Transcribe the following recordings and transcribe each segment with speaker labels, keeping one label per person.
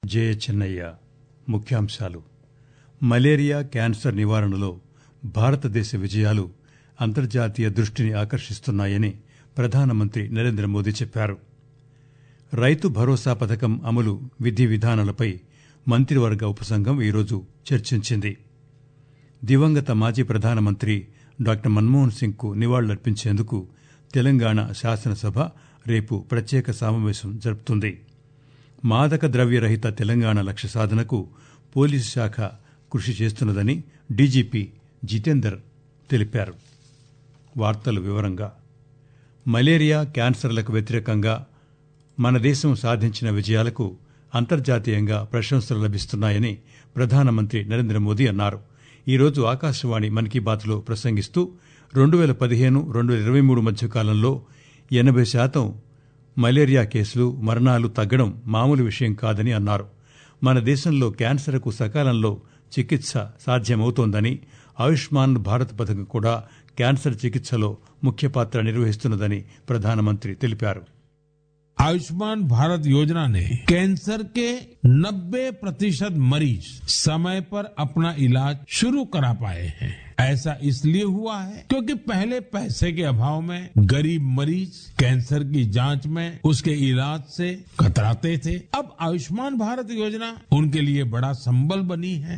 Speaker 1: జయ చెన్నయ్య ముఖ్యాంశాలు malaria cancer నివారణలో భారతదేశ విజయాలు అంతర్జాతీయ దృష్టిని ఆకర్షిస్తున్నాయని ప్రధానమంత్రి నరేంద్ర మోదీ చెప్పారు రైతు భరోసా పథకం అమలు విధి విధానాలపై మంత్రివర్గ ఉపసంఘం ఈరోజు చర్చించింది దివంగత మాజీ ప్రధానమంత్రి డాక్టర్ మన్మోహన్ సింగ్ కు నివాళులర్పించేందుకు తెలంగాణ శాసనసభ రేపు ప్రత్యేక సమావేశం జరుపుతుంది మాదక ద్రవ్య రహిత తెలంగాణ లక్ష్య సాధనకు పోలీసు శాఖ కృషి చేస్తున్నదని డీజీపీ జితేందర్ తెలిపారు వార్తలు వివరంగా మలేరియా క్యాన్సర్లకు వ్యతిరేకంగా మన దేశం సాధించిన విజయాలకు అంతర్జాతీయంగా ప్రశంసలు లభిస్తున్నాయని ప్రధానమంత్రి నరేంద్ర మోదీ అన్నారు ఈరోజు ఆకాశవాణి మన్ కీ బాత్లో ప్రసంగిస్తూ రెండు వేల పదిహేను రెండు వేల ఇరవై మూడు మధ్య కాలంలో ఎనభై శాతం మలేరియా కేసులు మరణాలు తగ్గడం మామూలు విషయం కాదని అన్నారు మన దేశంలో క్యాన్సర్కు సకాలంలో చికిత్స సాధ్యమవుతోందని ఆయుష్మాన్ భారత్ పథకం కూడా క్యాన్సర్ చికిత్సలో ముఖ్య పాత్ర నిర్వహిస్తున్నదని ప్రధానమంత్రి తెలిపారు
Speaker 2: आयुष्मान भारत योजना ने कैंसर के 90 प्रतिशत मरीज समय पर अपना इलाज शुरू करा पाए हैं ऐसा इसलिए हुआ है क्योंकि पहले पैसे के अभाव में गरीब मरीज कैंसर की जांच में उसके इलाज से कतराते थे अब आयुष्मान भारत योजना उनके लिए बड़ा संबल बनी है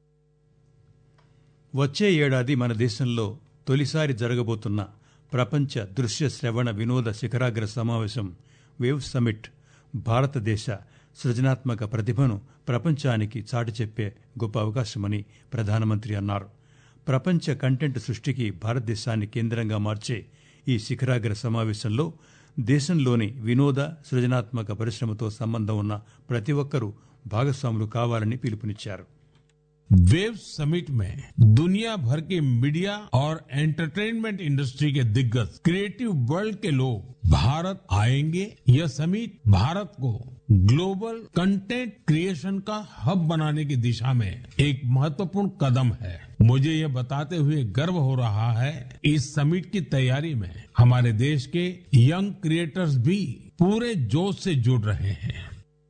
Speaker 1: వచ్చే ఏడాది మన దేశంలో తొలిసారి జరగబోతున్న ప్రపంచ దృశ్య శ్రవణ వినోద శిఖరాగ్ర సమావేశం వేవ్ సమిట్ భారతదేశ సృజనాత్మక ప్రతిభను ప్రపంచానికి చాటి చెప్పే గొప్ప అవకాశమని ప్రధానమంత్రి అన్నారు ప్రపంచ కంటెంట్ సృష్టికి భారతదేశాన్ని కేంద్రంగా మార్చే ఈ శిఖరాగ్ర సమావేశంలో దేశంలోని వినోద సృజనాత్మక పరిశ్రమతో సంబంధం ఉన్న ప్రతి ఒక్కరూ భాగస్వాములు కావాలని పిలుపునిచ్చారు
Speaker 2: वेव समिट में दुनिया भर के मीडिया और एंटरटेनमेंट इंडस्ट्री के दिग्गज क्रिएटिव वर्ल्ड के लोग भारत आएंगे यह समिट भारत को ग्लोबल कंटेंट क्रिएशन का हब बनाने की दिशा में एक महत्वपूर्ण कदम है मुझे यह बताते हुए गर्व हो रहा है इस समिट की तैयारी में हमारे देश के यंग क्रिएटर्स भी पूरे जोश से जुड़ रहे हैं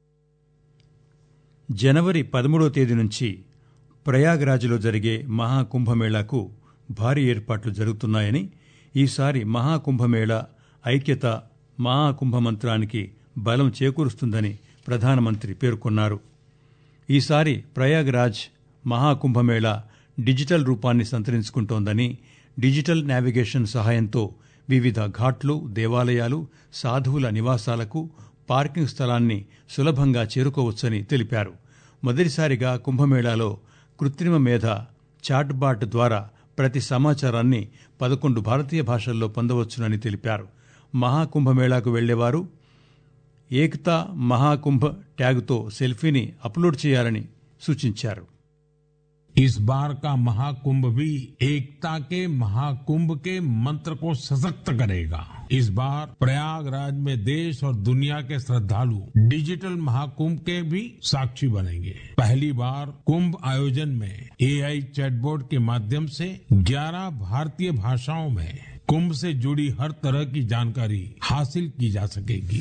Speaker 1: జనవరి పదమూడవ తేదీ నుంచి ప్రయాగ్రాజ్లో జరిగే మహాకుంభమేళాకు భారీ ఏర్పాట్లు జరుగుతున్నాయని ఈసారి మహాకుంభమేళా ఐక్యత మహాకుంభమంత్రానికి బలం చేకూరుస్తుందని ప్రధానమంత్రి పేర్కొన్నారు ఈసారి ప్రయాగ్రాజ్ మహాకుంభమేళా డిజిటల్ రూపాన్ని సంతరించుకుంటోందని డిజిటల్ నావిగేషన్ సహాయంతో వివిధ ఘాట్లు దేవాలయాలు సాధువుల నివాసాలకు పార్కింగ్ స్థలాన్ని సులభంగా చేరుకోవచ్చని తెలిపారు మొదటిసారిగా కుంభమేళాలో కృత్రిమ మేధ చాట్బాట్ ద్వారా ప్రతి సమాచారాన్ని పదకొండు భారతీయ భాషల్లో పొందవచ్చునని తెలిపారు మహాకుంభమేళాకు వెళ్లేవారు ఏక్తా మహాకుంభ ట్యాగ్తో సెల్ఫీని అప్లోడ్ చేయాలని సూచించారు
Speaker 2: इस बार का महाकुंभ भी एकता के महाकुंभ के मंत्र को सशक्त करेगा इस बार प्रयागराज में देश और दुनिया के श्रद्धालु डिजिटल महाकुंभ के भी साक्षी बनेंगे पहली बार कुंभ आयोजन में एआई चैटबोर्ड के माध्यम से 11 भारतीय भाषाओं में कुंभ से जुड़ी हर तरह की जानकारी हासिल की जा सकेगी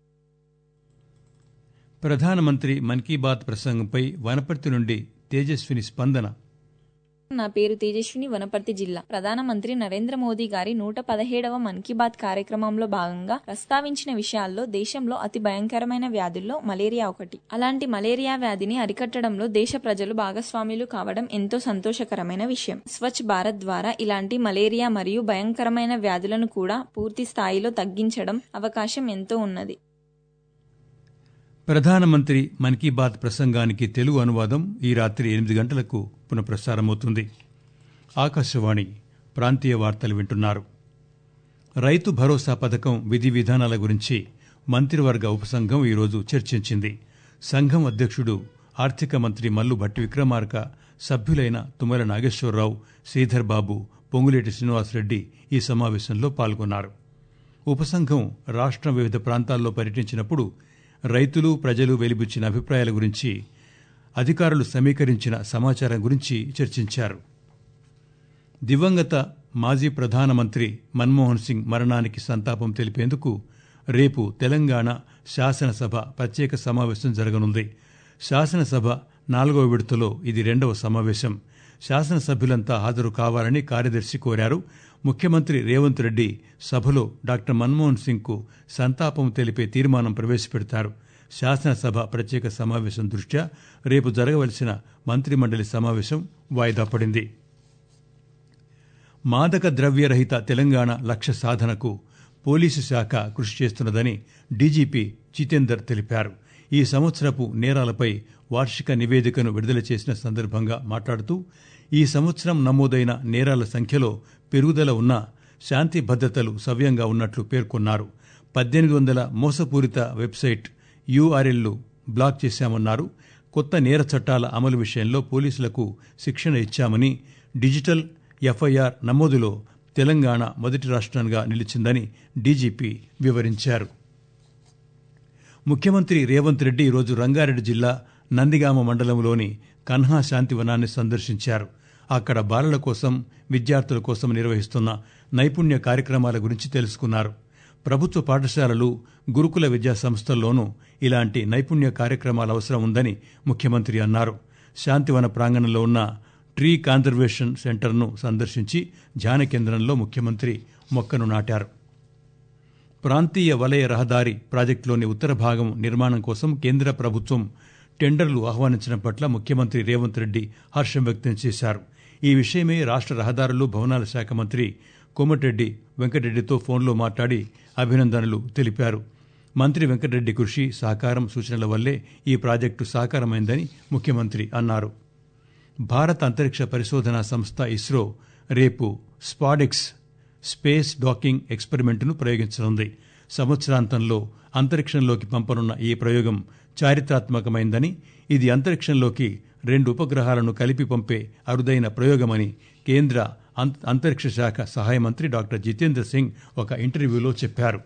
Speaker 1: ప్రధానమంత్రి మన్ కీ బాత్ ప్రసంగంపై వనపర్తి నుండి తేజస్విని స్పందన
Speaker 3: నా పేరు తేజస్విని వనపర్తి జిల్లా ప్రధానమంత్రి నరేంద్ర మోదీ గారి నూట పదిహేడవ మన్ కీ బాత్ కార్యక్రమంలో భాగంగా ప్రస్తావించిన విషయాల్లో దేశంలో అతి భయంకరమైన వ్యాధుల్లో మలేరియా ఒకటి అలాంటి మలేరియా వ్యాధిని అరికట్టడంలో దేశ ప్రజలు భాగస్వాములు కావడం ఎంతో సంతోషకరమైన విషయం స్వచ్ఛ భారత్ ద్వారా ఇలాంటి మలేరియా మరియు భయంకరమైన వ్యాధులను కూడా పూర్తి స్థాయిలో తగ్గించడం అవకాశం ఎంతో ఉన్నది
Speaker 1: ప్రధానమంత్రి మన్ కీ బాత్ ప్రసంగానికి తెలుగు అనువాదం ఈ రాత్రి ఎనిమిది గంటలకు పునఃప్రసారమవుతుంది ఆకాశవాణి ప్రాంతీయ వార్తలు వింటున్నారు రైతు భరోసా పథకం విధి విధానాల గురించి మంత్రివర్గ ఉపసంఘం ఈరోజు చర్చించింది సంఘం అధ్యక్షుడు ఆర్థిక మంత్రి మల్లు భట్టి విక్రమార్క సభ్యులైన తుమ్మల నాగేశ్వరరావు శ్రీధర్ బాబు పొంగులేటి శ్రీనివాసరెడ్డి ఈ సమావేశంలో పాల్గొన్నారు ఉపసంఘం రాష్ట్రం వివిధ ప్రాంతాల్లో పర్యటించినప్పుడు రైతులు ప్రజలు వెలిబుచ్చిన అభిప్రాయాల గురించి అధికారులు సమీకరించిన సమాచారం గురించి చర్చించారు దివంగత మాజీ ప్రధానమంత్రి మన్మోహన్ సింగ్ మరణానికి సంతాపం తెలిపేందుకు రేపు తెలంగాణ శాసనసభ ప్రత్యేక సమావేశం జరగనుంది శాసనసభ నాలుగవ విడతలో ఇది రెండవ సమావేశం శాసనసభ్యులంతా హాజరు కావాలని కార్యదర్శి కోరారు ముఖ్యమంత్రి రేవంత్ రెడ్డి సభలో డాక్టర్ మన్మోహన్ సింగ్ కు సంతాపం తెలిపే తీర్మానం ప్రవేశపెడతారు శాసనసభ ప్రత్యేక సమావేశం దృష్ట్యా రేపు జరగవలసిన మంత్రిమండలి సమావేశం వాయిదా పడింది మాదక ద్రవ్యరహిత తెలంగాణ లక్ష్య సాధనకు పోలీసు శాఖ కృషి చేస్తున్నదని డీజీపీ జితేందర్ తెలిపారు ఈ సంవత్సరపు నేరాలపై వార్షిక నివేదికను విడుదల చేసిన సందర్భంగా మాట్లాడుతూ ఈ సంవత్సరం నమోదైన నేరాల సంఖ్యలో పెరుగుదల ఉన్నా శాంతి భద్రతలు సవ్యంగా ఉన్నట్లు పేర్కొన్నారు పద్దెనిమిది వందల మోసపూరిత వెబ్సైట్ యూఆర్ఎల్లు బ్లాక్ చేశామన్నారు కొత్త నేర చట్టాల అమలు విషయంలో పోలీసులకు శిక్షణ ఇచ్చామని డిజిటల్ ఎఫ్ఐఆర్ నమోదులో తెలంగాణ మొదటి రాష్ట్రంగా నిలిచిందని డీజీపీ వివరించారు ముఖ్యమంత్రి రేవంత్ రెడ్డి ఈరోజు రంగారెడ్డి జిల్లా నందిగామ మండలంలోని కన్హా శాంతివనాన్ని సందర్శించారు అక్కడ బాలల కోసం విద్యార్థుల కోసం నిర్వహిస్తున్న నైపుణ్య కార్యక్రమాల గురించి తెలుసుకున్నారు ప్రభుత్వ పాఠశాలలు గురుకుల విద్యా సంస్థల్లోనూ ఇలాంటి నైపుణ్య కార్యక్రమాల అవసరం ఉందని ముఖ్యమంత్రి అన్నారు శాంతివన ప్రాంగణంలో ఉన్న ట్రీ కాన్జర్వేషన్ సెంటర్ను సందర్శించి ధ్యాన కేంద్రంలో ముఖ్యమంత్రి మొక్కను నాటారు ప్రాంతీయ వలయ రహదారి ప్రాజెక్టులోని ఉత్తర భాగం నిర్మాణం కోసం కేంద్ర ప్రభుత్వం టెండర్లు ఆహ్వానించడం పట్ల ముఖ్యమంత్రి రేవంత్ రెడ్డి హర్షం వ్యక్తం చేశారు ఈ విషయమై రాష్ట్ర రహదారులు భవనాల శాఖ మంత్రి కోమటిరెడ్డి వెంకటరెడ్డితో ఫోన్లో మాట్లాడి అభినందనలు తెలిపారు మంత్రి వెంకటరెడ్డి కృషి సహకారం సూచనల వల్లే ఈ ప్రాజెక్టు సాకారమైందని ముఖ్యమంత్రి అన్నారు భారత అంతరిక్ష పరిశోధనా సంస్థ ఇస్రో రేపు స్పాడెక్స్ స్పేస్ డాకింగ్ ఎక్స్పెరిమెంట్ను ప్రయోగించనుంది సంవత్సరాంతంలో అంతరిక్షంలోకి పంపనున్న ఈ ప్రయోగం చారిత్రాత్మకమైందని ఇది అంతరిక్షంలోకి రెండు ఉపగ్రహాలను కలిపి పంపే అరుదైన ప్రయోగమని కేంద్ర అంతరిక్ష శాఖ సహాయ మంత్రి డాక్టర్ జితేంద్ర సింగ్ ఒక ఇంటర్వ్యూలో చెప్పారు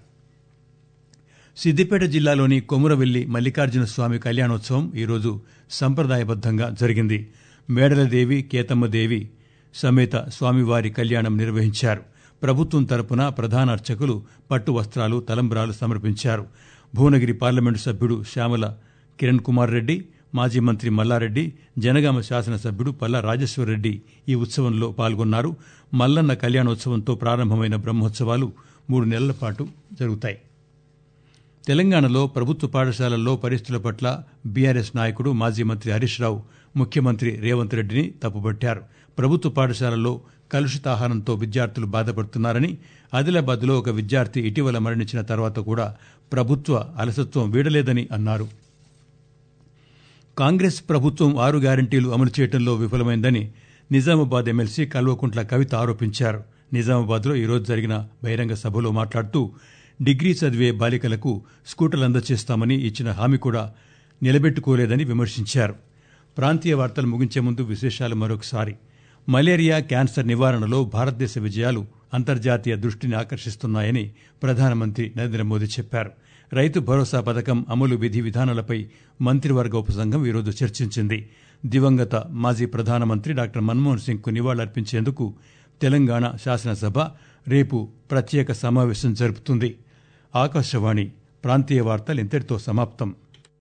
Speaker 1: సిద్దిపేట జిల్లాలోని కొమురవెల్లి మల్లికార్జున స్వామి కళ్యాణోత్సవం ఈరోజు సంప్రదాయబద్దంగా జరిగింది మేడలదేవి కేతమ్మదేవి సమేత స్వామివారి కళ్యాణం నిర్వహించారు ప్రభుత్వం తరపున ప్రధాన అర్చకులు పట్టు వస్త్రాలు తలంబ్రాలు సమర్పించారు భువనగిరి పార్లమెంటు సభ్యుడు శ్యామల కిరణ్ కుమార్ రెడ్డి మాజీ మంత్రి మల్లారెడ్డి జనగామ శాసనసభ్యుడు పల్లా రాజేశ్వరరెడ్డి ఈ ఉత్సవంలో పాల్గొన్నారు మల్లన్న కళ్యాణోత్సవంతో ప్రారంభమైన బ్రహ్మోత్సవాలు మూడు నెలల పాటు జరుగుతాయి తెలంగాణలో ప్రభుత్వ పాఠశాలల్లో పరిస్థితుల పట్ల బీఆర్ఎస్ నాయకుడు మాజీ మంత్రి హరీష్ రావు ముఖ్యమంత్రి రేవంత్ రెడ్డిని తప్పుబట్టారు ప్రభుత్వ పాఠశాలల్లో కలుషితాహారంతో విద్యార్థులు బాధపడుతున్నారని ఆదిలాబాద్లో ఒక విద్యార్థి ఇటీవల మరణించిన తర్వాత కూడా ప్రభుత్వ అలసత్వం వీడలేదని అన్నారు కాంగ్రెస్ ప్రభుత్వం ఆరు గ్యారంటీలు అమలు చేయడంలో విఫలమైందని నిజామాబాద్ ఎమ్మెల్సీ కల్వకుంట్ల కవిత ఆరోపించారు నిజామాబాద్లో ఈరోజు జరిగిన బహిరంగ సభలో మాట్లాడుతూ డిగ్రీ చదివే బాలికలకు స్కూటర్లు అందజేస్తామని ఇచ్చిన హామీ కూడా నిలబెట్టుకోలేదని విమర్శించారు ప్రాంతీయ వార్తలు ముగించే ముందు విశేషాలు మరొకసారి మలేరియా క్యాన్సర్ నివారణలో భారతదేశ విజయాలు అంతర్జాతీయ దృష్టిని ఆకర్షిస్తున్నాయని ప్రధానమంత్రి నరేంద్ర మోదీ చెప్పారు రైతు భరోసా పథకం అమలు విధి విధానాలపై మంత్రివర్గ ఉపసంఘం ఈరోజు చర్చించింది దివంగత మాజీ ప్రధానమంత్రి డాక్టర్ మన్మోహన్ సింగ్ కు నివాళులర్పించేందుకు తెలంగాణ శాసనసభ రేపు ప్రత్యేక సమావేశం జరుపుతుంది ఆకాశవాణి ప్రాంతీయ వార్తలు ఇంతటితో సమాప్తం